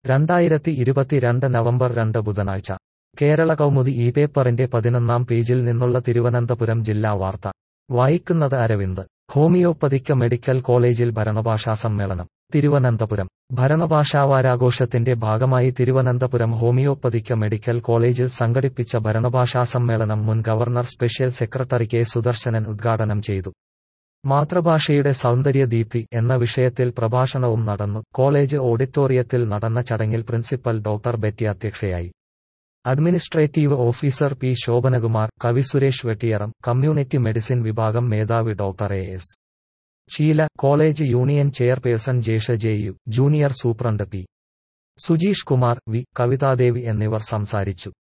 രണ്ടായിരത്തി ഇരുപത്തിരണ്ട് നവംബർ രണ്ട് ബുധനാഴ്ച കേരള കൗമുദി ഈ പേപ്പറിന്റെ പതിനൊന്നാം പേജിൽ നിന്നുള്ള തിരുവനന്തപുരം ജില്ലാ വാർത്ത വായിക്കുന്നത് അരവിന്ദ് ഹോമിയോപ്പതിക്ക് മെഡിക്കൽ കോളേജിൽ ഭരണഭാഷാ സമ്മേളനം തിരുവനന്തപുരം ഭരണഭാഷാവാരാഘോഷത്തിന്റെ ഭാഗമായി തിരുവനന്തപുരം ഹോമിയോപ്പതിക്ക് മെഡിക്കൽ കോളേജിൽ സംഘടിപ്പിച്ച ഭരണഭാഷാ സമ്മേളനം മുൻ governor special secretary K Sudarsanan ഉദ്ഘാടനം ചെയ്തു മാതൃഭാഷയുടെ സൗന്ദര്യദീപ്തി എന്ന വിഷയത്തിൽ പ്രഭാഷണവും നടന്നു കോളേജ് ഓഡിറ്റോറിയത്തിൽ നടന്ന ചടങ്ങിൽ പ്രിൻസിപ്പൽ ഡോക്ടർ ബെറ്റി അധ്യക്ഷയായി അഡ്മിനിസ്ട്രേറ്റീവ് ഓഫീസർ പി ശോഭനകുമാർ കവി സുരേഷ് വെട്ടിയറം കമ്മ്യൂണിറ്റി മെഡിസിൻ വിഭാഗം മേധാവി doctor A S Sheela college union chairperson Jesha J U junior superintendent P Sujeesh Kumar V Kavithadevi എന്നിവർ സംസാരിച്ചു